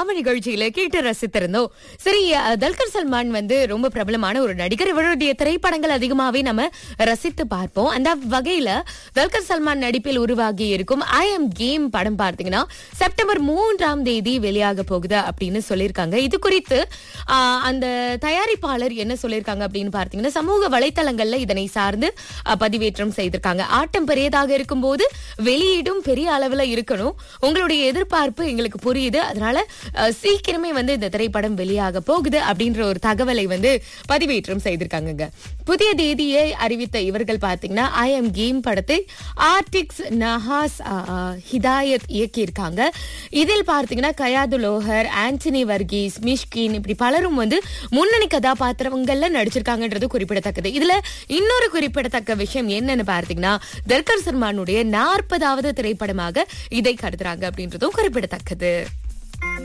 நாம நிகழ்ச்சியில கேட்டு ரசித்திருந்தோம் சரி அஹ், தல்கர் சல்மான் வந்து ரொம்ப பிரபலமான ஒரு நடிகர் இவருடைய திரைப்படங்கள் அதிகமாவே நம்ம ரசித்து பார்ப்போம் அந்த வகையில தல்கர் சல்மான் நடிப்பில் உருவாகி இருக்கும் ஐ எம் கேம் படம் பார்த்தீங்கன்னா செப்டம்பர் மூன்றாம் தேதி வெளியாக போகுது அப்படின்னு சொல்லியிருக்காங்க இது குறித்து ஆஹ், அந்த தயாரிப்பாளர் என்ன சொல்லியிருக்காங்க அப்படின்னு பார்த்தீங்கன்னா சமூக வலைத்தளங்கள்ல இதனை சார்ந்து அஹ், பதிவேற்றம் செய்திருக்காங்க ஆட்டம் பெரியதாக இருக்கும்போது வெளியீடும் பெரிய அளவுல இருக்கணும் உங்களுடைய எதிர்பார்ப்பு எங்களுக்கு புரியுது அதனால அஹ், சீக்கிரமே வந்து இந்த திரைப்படம் வெளியாக போகுது அப்படின்ற ஒரு தகவலை வந்து பதிவேற்றம் செய்திருக்காங்கங்க புதிய தேதியை அறிவித்த இவர்கள் பார்த்தீங்கன்னா ஐ எம் கேம் படத்தை ஆர்டிக்ஸ் நஹாஸ் அஹ், அஹ், ஹிதாயத் இயக்கியிருக்காங்க இதில் பார்த்தீங்கன்னா கயாது லோஹர் ஆண்டனி வர்கீஸ் மிஷ்கின் இப்படி பலரும் வந்து முன்னணி கதாபாத்திரங்கள்ல நடிச்சிருக்காங்கன்றது குறிப்பிடத்தக்கது இதுல இன்னொரு குறிப்பிடத்தக்க விஷயம் என்னன்னு பார்த்தீங்கன்னா தர்கர் சல்மானுடைய நாற்பதாவது திரைப்படமாக இதை கருதுறாங்க அப்படின்றதும் குறிப்பிடத்தக்கது